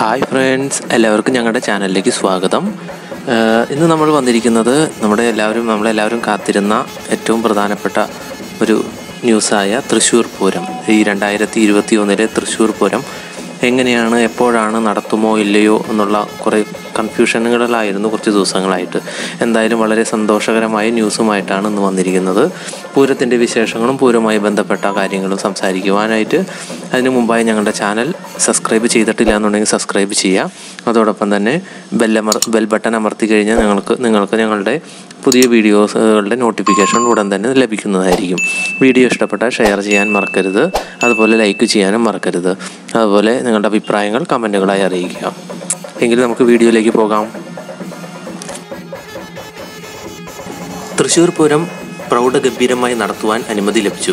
hi friends എല്ലാവർക്കും ഞങ്ങളുടെ ചാനലിലേക്ക് സ്വാഗതം ഏഹ് ഇന്ന് നമ്മൾ വന്നിരിക്കുന്നത് നമ്മുടെ എല്ലാവരും നമ്മളെല്ലാവരും കാത്തിരുന്ന ഏറ്റവും പ്രധാനപ്പെട്ട ഒരു ന്യൂസായ തൃശ്ശൂർ പൂരം ഈ രണ്ടായിരത്തി ഇരുപത്തി ഒന്നിലെ തൃശ്ശൂർ പൂരം എങ്ങനെയാണ് എപ്പോഴാണ് നടത്തുമോ ഇല്ലയോ എന്നുള്ള കുറേ കൺഫ്യൂഷനുകളിലായിരുന്നു കുറച്ച് ദിവസങ്ങളായിട്ട് എന്തായാലും വളരെ സന്തോഷകരമായ ന്യൂസുമായിട്ടാണ് ഇന്ന് വന്നിരിക്കുന്നത് പൂരത്തിൻ്റെ വിശേഷങ്ങളും പൂരവുമായി ബന്ധപ്പെട്ട കാര്യങ്ങളും സംസാരിക്കുവാനായിട്ട് അതിനു മുമ്പായി ഞങ്ങളുടെ ചാനൽ സബ്സ്ക്രൈബ് ചെയ്തിട്ടില്ല എന്നുണ്ടെങ്കിൽ സബ്സ്ക്രൈബ് ചെയ്യുക അതോടൊപ്പം തന്നെ ബെല്ലമർ ബെൽ ബട്ടൺ അമർത്തി കഴിഞ്ഞാൽ നിങ്ങൾക്ക് നിങ്ങൾക്ക് ഞങ്ങളുടെ പുതിയ വീഡിയോസുകളുടെ നോട്ടിഫിക്കേഷൻ ഉടൻ തന്നെ ലഭിക്കുന്നതായിരിക്കും വീഡിയോ ഇഷ്ടപ്പെട്ടാൽ ഷെയർ ചെയ്യാൻ മറക്കരുത് അതുപോലെ ലൈക്ക് ചെയ്യാനും മറക്കരുത് അതുപോലെ നിങ്ങളുടെ അഭിപ്രായങ്ങൾ കമൻറ്റുകളായി അറിയിക്കുക എങ്കിൽ നമുക്ക് വീഡിയോയിലേക്ക് പോകാം തൃശ്ശൂർ പൂരം പ്രൗഢഗംഭീരമായി നടത്തുവാൻ അനുമതി ലഭിച്ചു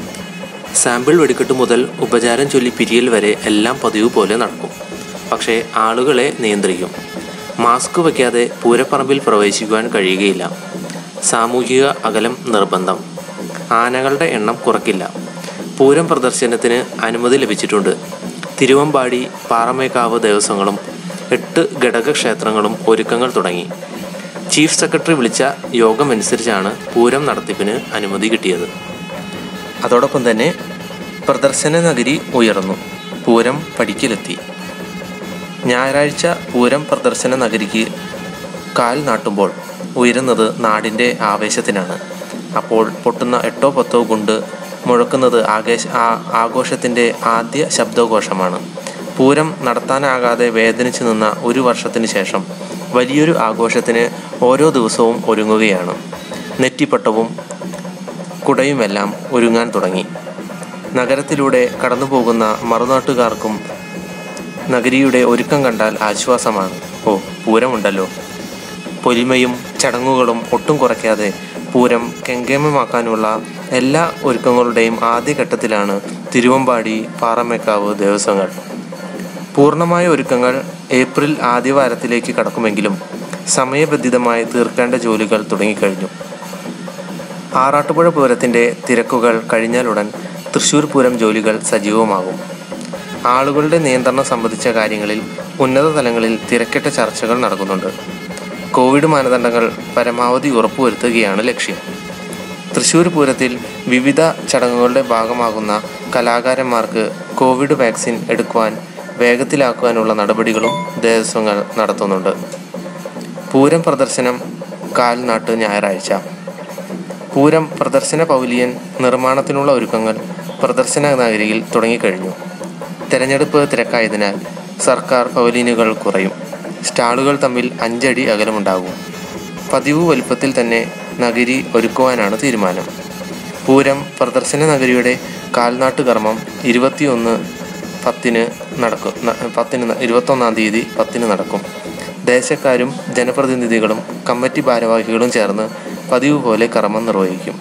സാമ്പിൾ വെടിക്കെട്ട് മുതൽ ഉപചാരം ചൊല്ലി പിരിയൽ വരെ എല്ലാം പതിവ് പോലെ നടക്കും പക്ഷേ ആളുകളെ നിയന്ത്രിക്കും മാസ്ക് വയ്ക്കാതെ പൂരപ്പറമ്പിൽ പ്രവേശിക്കുവാൻ കഴിയുകയില്ല സാമൂഹിക അകലം നിർബന്ധം ആനകളുടെ എണ്ണം കുറയ്ക്കില്ല പൂരം പ്രദർശനത്തിന് അനുമതി ലഭിച്ചിട്ടുണ്ട് തിരുവമ്പാടി പാറമേക്കാവ് ദേവസ്വങ്ങളും എട്ട് ഘടകക്ഷേത്രങ്ങളും ഒരുക്കങ്ങൾ തുടങ്ങി ചീഫ് സെക്രട്ടറി വിളിച്ച യോഗമനുസരിച്ചാണ് പൂരം നടത്തിപ്പിന് അനുമതി കിട്ടിയത് അതോടൊപ്പം തന്നെ പ്രദർശന നഗരി ഉയർന്നു പൂരം പടിക്കലെത്തി ഞായറാഴ്ച പൂരം പ്രദർശന നഗരിക്ക് കാൽ നാട്ടുമ്പോൾ ഉയരുന്നത് നാടിൻ്റെ ആവേശത്തിനാണ് അപ്പോൾ പൊട്ടുന്ന എട്ടോ പത്തോ ഗുണ്ട് മുഴക്കുന്നത് ആകേശ ആ- ആഘോഷത്തിൻ്റെ ആദ്യ ശബ്ദഘോഷമാണ് പൂരം നടത്താനാകാതെ വേദനിച്ചു നിന്ന ഒരു വർഷത്തിന് ശേഷം വലിയൊരു ആഘോഷത്തിന് ഓരോ ദിവസവും ഒരുങ്ങുകയാണ് നെറ്റിപ്പട്ടവും കുടയുമെല്ലാം ഒരുങ്ങാൻ തുടങ്ങി നഗരത്തിലൂടെ കടന്നുപോകുന്ന മറുനാട്ടുകാർക്കും നഗരിയുടെ ഒരുക്കം കണ്ടാൽ ആശ്വാസമാണ് ഓ പൂരമുണ്ടല്ലോ പൊലിമയും ചടങ്ങുകളും ഒട്ടും കുറയ്ക്കാതെ പൂരം കെങ്കേമമാക്കാനുള്ള എല്ലാ ഒരുക്കങ്ങളുടെയും ആദ്യഘട്ടത്തിലാണ് തിരുവമ്പാടി പാറമേക്കാവ് ദേവസ്വങ്ങൾ പൂർണ്ണമായ ഒരുക്കങ്ങൾ ഏപ്രിൽ ആദ്യവാരത്തിലേക്ക് കടക്കുമെങ്കിലും സമയബന്ധിതമായി തീർക്കേണ്ട ജോലികൾ തുടങ്ങിക്കഴിഞ്ഞു ആറാട്ടുപുഴ പൂരത്തിൻ്റെ തിരക്കുകൾ കഴിഞ്ഞാലുടൻ തൃശ്ശൂർ പൂരം ജോലികൾ സജീവമാകും ആളുകളുടെ നിയന്ത്രണം സംബന്ധിച്ച കാര്യങ്ങളിൽ ഉന്നത തലങ്ങളിൽ തിരക്കിട്ട ചർച്ചകൾ നടക്കുന്നുണ്ട് കോവിഡ് മാനദണ്ഡങ്ങൾ പരമാവധി ഉറപ്പുവരുത്തുകയാണ് ലക്ഷ്യം തൃശ്ശൂർ പൂരത്തിൽ വിവിധ ചടങ്ങുകളുടെ ഭാഗമാകുന്ന കലാകാരന്മാർക്ക് കോവിഡ് വാക്സിൻ എടുക്കുവാൻ വേഗത്തിലാക്കുവാനുള്ള നടപടികളും ദേവസ്വങ്ങൾ നടത്തുന്നുണ്ട് പൂരം പ്രദർശനം കാൽനാട്ട് ഞായറാഴ്ച പൂരം പ്രദർശന പൗലിയൻ നിർമ്മാണത്തിനുള്ള ഒരുക്കങ്ങൾ പ്രദർശന നഗരിയിൽ തുടങ്ങിക്കഴിഞ്ഞു തെരഞ്ഞെടുപ്പ് തിരക്കായതിനാൽ സർക്കാർ പവലിയനുകൾ കുറയും സ്റ്റാളുകൾ തമ്മിൽ അഞ്ചടി അകലമുണ്ടാകും പതിവ് വലുപ്പത്തിൽ തന്നെ നഗരി ഒരുക്കുവാനാണ് തീരുമാനം പൂരം പ്രദർശന നഗരിയുടെ കാൽനാട്ട് കർമ്മം ഇരുപത്തിയൊന്ന് പത്തിന് നടക്കും ന- പത്തിന് ന- ഇരുപത്തൊന്നാം തീയതി പത്തിന് നടക്കും ദേശക്കാരും ജനപ്രതിനിധികളും കമ്മിറ്റി ഭാരവാഹികളും ചേർന്ന് പതിവ് പോലെ കർമ്മം നിർവഹിക്കും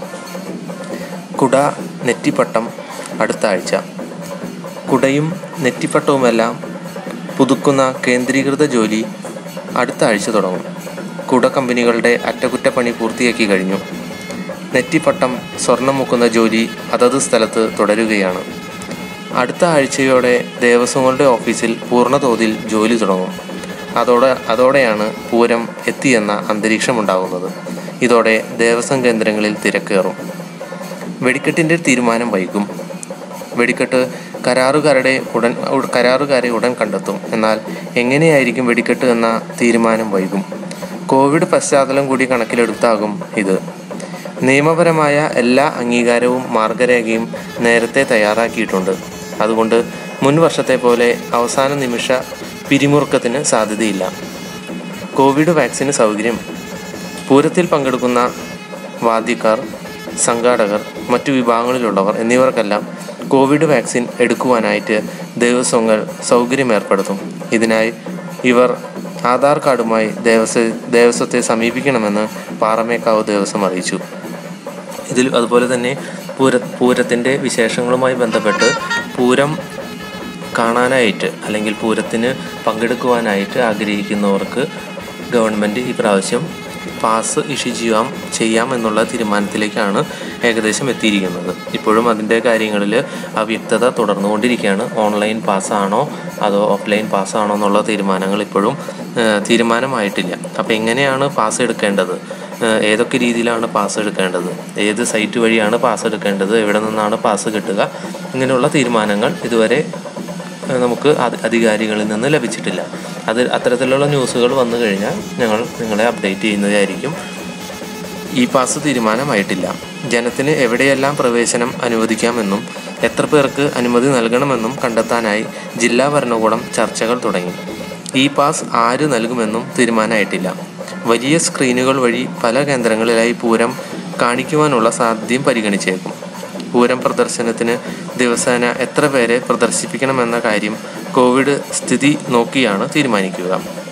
കുട നെറ്റിപ്പട്ടം അടുത്ത ആഴ്ച കുടയും നെറ്റിപ്പട്ടവുമെല്ലാം പുതുക്കുന്ന കേന്ദ്രീകൃത ജോലി അടുത്ത ആഴ്ച തുടങ്ങും കുട കമ്പനികളുടെ അറ്റകുറ്റപ്പണി പൂർത്തിയാക്കി കഴിഞ്ഞു നെറ്റിപ്പട്ടം സ്വർണം മുക്കുന്ന ജോലി അതത് സ്ഥലത്ത് തുടരുകയാണ് അടുത്ത ആഴ്ചയോടെ ദേവസ്വങ്ങളുടെ ഓഫീസിൽ പൂർണ്ണതോതിൽ ജോലി തുടങ്ങും അതോടെ അതോടെയാണ് പൂരം എത്തിയെന്ന അന്തരീക്ഷമുണ്ടാകുന്നത് ഇതോടെ ദേവസ്വം കേന്ദ്രങ്ങളിൽ തിരക്കേറും വെടിക്കെട്ടിൻ്റെ തീരുമാനം വൈകും വെടിക്കെട്ട് കരാറുകാരുടെ ഉടൻ ഉ- കരാറുകാരെ ഉടൻ കണ്ടെത്തും എന്നാൽ എങ്ങനെയായിരിക്കും വെടിക്കെട്ട് എന്ന തീരുമാനം വൈകും കോവിഡ് പശ്ചാത്തലം കൂടി കണക്കിലെടുത്താകും ഇത് നിയമപരമായ എല്ലാ അംഗീകാരവും മാർഗരേഖയും നേരത്തെ തയ്യാറാക്കിയിട്ടുണ്ട് അതുകൊണ്ട് മുൻ വർഷത്തെ പോലെ അവസാന നിമിഷ പിരിമുറുക്കത്തിന് സാധ്യതയില്ല കോവിഡ് വാക്സിന് സൗകര്യം പൂരത്തിൽ പങ്കെടുക്കുന്ന വാദ്യക്കാർ സംഘാടകർ മറ്റു വിഭാഗങ്ങളിലുള്ളവർ എന്നിവർക്കെല്ലാം കോവിഡ് വാക്സിൻ എടുക്കുവാനായിട്ട് ദേവസ്വങ്ങൾ സൗകര്യം ഏർപ്പെടുത്തും ഇതിനായി ഇവർ ആധാർ കാർഡുമായി ദേവസ്വ ദേവസ്വത്തെ സമീപിക്കണമെന്ന് പാറമേക്കാവ് ദേവസ്വം അറിയിച്ചു ഇതിൽ അതുപോലെ തന്നെ പൂര പൂരത്തിൻ്റെ വിശേഷങ്ങളുമായി ബന്ധപ്പെട്ട് പൂരം കാണാനായിട്ട് അല്ലെങ്കിൽ പൂരത്തിന് പങ്കെടുക്കുവാനായിട്ട് ആഗ്രഹിക്കുന്നവർക്ക് ഗവൺമെൻറ് ഈ പ്രാവശ്യം പാസ് ഇഷ്യൂ ചെയ്യാം ചെയ്യാം എന്നുള്ള തീരുമാനത്തിലേക്കാണ് ഏകദേശം എത്തിയിരിക്കുന്നത് ഇപ്പോഴും അതിൻ്റെ കാര്യങ്ങളിൽ അവ്യക്തത തുടർന്നുകൊണ്ടിരിക്കുകയാണ് ഓൺലൈൻ പാസ്സാണോ അതോ ഓഫ്ലൈൻ പാസ്സാണോ എന്നുള്ള തീരുമാനങ്ങൾ ഇപ്പോഴും ഏഹ്, തീരുമാനമായിട്ടില്ല അപ്പോൾ എങ്ങനെയാണ് പാസ് എടുക്കേണ്ടത് ഏഹ്, ഏതൊക്കെ രീതിയിലാണ് പാസ് എടുക്കേണ്ടത് ഏത് സൈറ്റ് വഴിയാണ് പാസ് എടുക്കേണ്ടത് എവിടെ നിന്നാണ് പാസ് കിട്ടുക ഇങ്ങനെയുള്ള തീരുമാനങ്ങൾ ഇതുവരെ ഏഹ് നമുക്ക് അധി- അധികാരികളിൽ നിന്ന് ലഭിച്ചിട്ടില്ല അത് അത്തരത്തിലുള്ള ന്യൂസുകൾ വന്നു കഴിഞ്ഞാൽ ഞങ്ങൾ നിങ്ങളെ അപ്ഡേറ്റ് ചെയ്യുന്നതായിരിക്കും ഈ പാസ് തീരുമാനമായിട്ടില്ല ജനത്തിന് എവിടെയെല്ലാം പ്രവേശനം അനുവദിക്കാമെന്നും എത്ര പേർക്ക് അനുമതി നൽകണമെന്നും കണ്ടെത്താനായി ജില്ലാ ഭരണകൂടം ചർച്ചകൾ തുടങ്ങി ഈ പാസ് ആര് നൽകുമെന്നും തീരുമാനമായിട്ടില്ല വലിയ സ്ക്രീനുകൾ വഴി പല കേന്ദ്രങ്ങളിലായി പൂരം കാണിക്കുവാനുള്ള സാധ്യതയും പരിഗണിച്ചേക്കും പൂരം പ്രദർശനത്തിന് ദിവസേന എത്ര പേരെ പ്രദർശിപ്പിക്കണമെന്ന കാര്യം കോവിഡ് സ്ഥിതി നോക്കിയാണ് തീരുമാനിക്കുക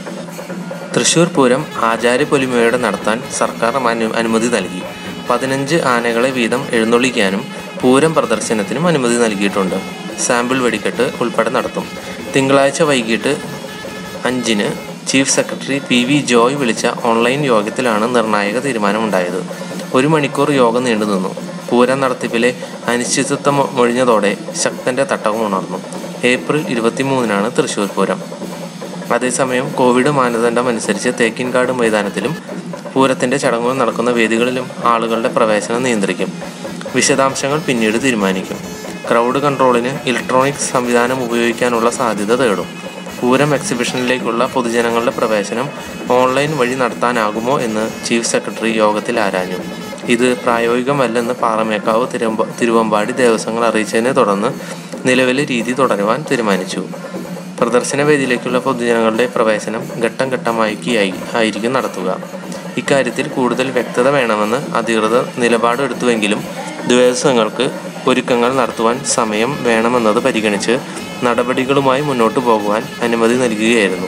തൃശൂർ പൂരം ആചാര്യപൊലിമയോടെ നടത്താൻ സർക്കാർ അനു അനുമതി നൽകി പതിനഞ്ച് ആനകളെ വീതം എഴുന്നള്ളിക്കാനും പൂരം പ്രദർശനത്തിനും അനുമതി നൽകിയിട്ടുണ്ട് സാമ്പിൾ വെടിക്കെട്ട് ഉൾപ്പെടെ നടത്തും തിങ്കളാഴ്ച വൈകിട്ട് അഞ്ചിന് chief secretary P V Joy വിളിച്ച ഓൺലൈൻ യോഗത്തിലാണ് നിർണായക തീരുമാനമുണ്ടായത് ഒരു മണിക്കൂർ യോഗം നീണ്ടുനിന്നു പൂരം നടത്തിപ്പിലെ അനിശ്ചിതത്വം മൊഴിഞ്ഞതോടെ ശക്തന്റെ തട്ടകം ഉണർന്നു ഏപ്രിൽ ഇരുപത്തിമൂന്നിനാണ് തൃശൂർ പൂരം അതേസമയം കോവിഡ് മാനദണ്ഡം അനുസരിച്ച് തേക്കിൻകാട് മൈതാനത്തിലും പൂരത്തിന്റെ ചടങ്ങുകൾ നടക്കുന്ന വേദികളിലും ആളുകളുടെ പ്രവേശനം നിയന്ത്രിക്കും വിശദാംശങ്ങൾ പിന്നീട് തീരുമാനിക്കും ക്രൗഡ് കൺട്രോളിന് ഇലക്ട്രോണിക് സംവിധാനം ഉപയോഗിക്കാനുള്ള സാധ്യത തേടും പൂരം എക്സിബിഷനിലേക്കുള്ള പൊതുജനങ്ങളുടെ പ്രവേശനം ഓൺലൈൻ വഴി നടത്താനാകുമോ എന്ന് ചീഫ് സെക്രട്ടറി യോഗത്തിൽ ആരാഞ്ഞു ഇത് പ്രായോഗികമല്ലെന്ന് പാറമേക്കാവ് തിരുവമ്പ തിരുവമ്പാടി ദേവസ്വങ്ങൾ അറിയിച്ചതിനെ തുടർന്ന് നിലവിലെ രീതി തുടരുവാൻ തീരുമാനിച്ചു പ്രദർശന വേദിയിലേക്കുള്ള പൊതുജനങ്ങളുടെ പ്രവേശനം ഘട്ടം ഘട്ടമാക്കി ആയിരിക്കും നടത്തുക ഇക്കാര്യത്തിൽ കൂടുതൽ വ്യക്തത വേണമെന്ന് അധികൃതർ നിലപാടെടുത്തുവെങ്കിലും ദിവസങ്ങൾക്ക് ഒരുക്കങ്ങൾ നടത്തുവാൻ സമയം വേണമെന്നത് പരിഗണിച്ച് നടപടികളുമായി മുന്നോട്ടു പോകുവാൻ അനുമതി നൽകുകയായിരുന്നു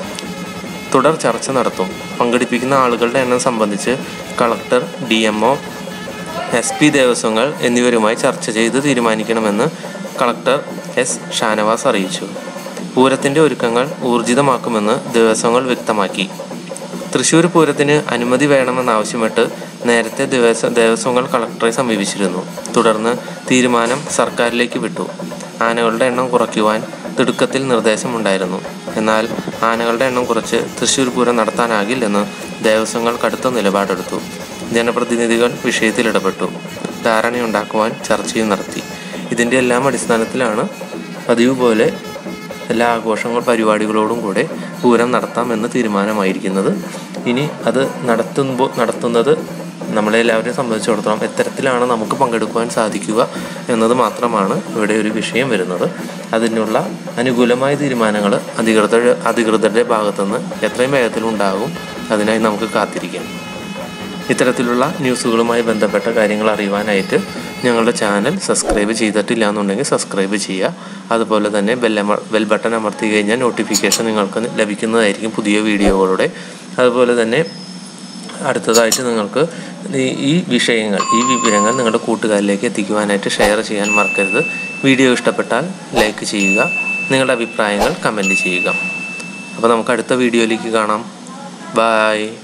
തുടർ ചർച്ച നടത്തും പങ്കെടുപ്പിക്കുന്ന ആളുകളുടെ എണ്ണം സംബന്ധിച്ച് collector D M O S P ദേവസ്വങ്ങൾ എന്നിവരുമായി ചർച്ച ചെയ്ത് തീരുമാനിക്കണമെന്ന് കളക്ടർ എസ് ഷാനവാസ് അറിയിച്ചു പൂരത്തിൻ്റെ ഒരുക്കങ്ങൾ ഊർജിതമാക്കുമെന്ന് ദേവസ്വങ്ങൾ വ്യക്തമാക്കി തൃശ്ശൂർ പൂരത്തിന് അനുമതി വേണമെന്നാവശ്യപ്പെട്ട് നേരത്തെ ദേവസ്വ ദേവസ്വങ്ങൾ കളക്ടറെ സമീപിച്ചിരുന്നു തുടർന്ന് തീരുമാനം സർക്കാരിലേക്ക് വിട്ടു ആനകളുടെ എണ്ണം കുറയ്ക്കുവാൻ തിടുക്കത്തിൽ നിർദ്ദേശമുണ്ടായിരുന്നു എന്നാൽ ആനകളുടെ എണ്ണം കുറച്ച് തൃശ്ശൂർ പൂരം നടത്താനാകില്ലെന്ന് ദേവസ്വങ്ങൾ കടുത്ത നിലപാടെടുത്തു ജനപ്രതിനിധികൾ വിഷയത്തിൽ ഇടപെട്ടു ധാരണയുണ്ടാക്കുവാൻ ചർച്ചയും നടത്തി ഇതിൻ്റെ എല്ലാം അടിസ്ഥാനത്തിലാണ് പതിവ് പോലെ എല്ലാ ആഘോഷങ്ങൾ പരിപാടികളോടും കൂടെ പൂരം നടത്താമെന്ന് തീരുമാനമായിരിക്കുന്നത് ഇനി അത് നടത്തുമ്പോൾ നടത്തുന്നത് നമ്മളെല്ലാവരെയും സംബന്ധിച്ചിടത്തോളം എത്തരത്തിലാണ് നമുക്ക് പങ്കെടുക്കുവാൻ സാധിക്കുക എന്നത് മാത്രമാണ് ഇവിടെ ഒരു വിഷയം വരുന്നത് അതിനുള്ള അനുകൂലമായ തീരുമാനങ്ങൾ അധികൃതർ അധികൃതരുടെ ഭാഗത്തുനിന്ന് എത്രയും വേഗത്തിൽ ഉണ്ടാകും അതിനായി നമുക്ക് കാത്തിരിക്കാം ഇത്തരത്തിലുള്ള ന്യൂസുകളുമായി ബന്ധപ്പെട്ട കാര്യങ്ങൾ അറിയുവാനായിട്ട് ഞങ്ങളുടെ ചാനൽ സബ്സ്ക്രൈബ് ചെയ്തിട്ടില്ല എന്നുണ്ടെങ്കിൽ സബ്സ്ക്രൈബ് ചെയ്യുക അതുപോലെ തന്നെ ബെല്ലമ ബെൽ ബട്ടൺ അമർത്തി കഴിഞ്ഞാൽ നോട്ടിഫിക്കേഷൻ നിങ്ങൾക്ക് ലഭിക്കുന്നതായിരിക്കും പുതിയ വീഡിയോകളുടെ അതുപോലെ തന്നെ അടുത്തതായിട്ട് നിങ്ങൾക്ക് ഈ ഈ വിഷയങ്ങൾ ഈ വിവരങ്ങൾ നിങ്ങളുടെ കൂട്ടുകാരിലേക്ക് എത്തിക്കുവാനായിട്ട് ഷെയർ ചെയ്യാൻ മറക്കരുത് വീഡിയോ ഇഷ്ടപ്പെട്ടാൽ ലൈക്ക് ചെയ്യുക നിങ്ങളുടെ അഭിപ്രായങ്ങൾ കമൻറ്റ് ചെയ്യുക അപ്പോൾ നമുക്ക് അടുത്ത വീഡിയോയിലേക്ക് കാണാം ബായ്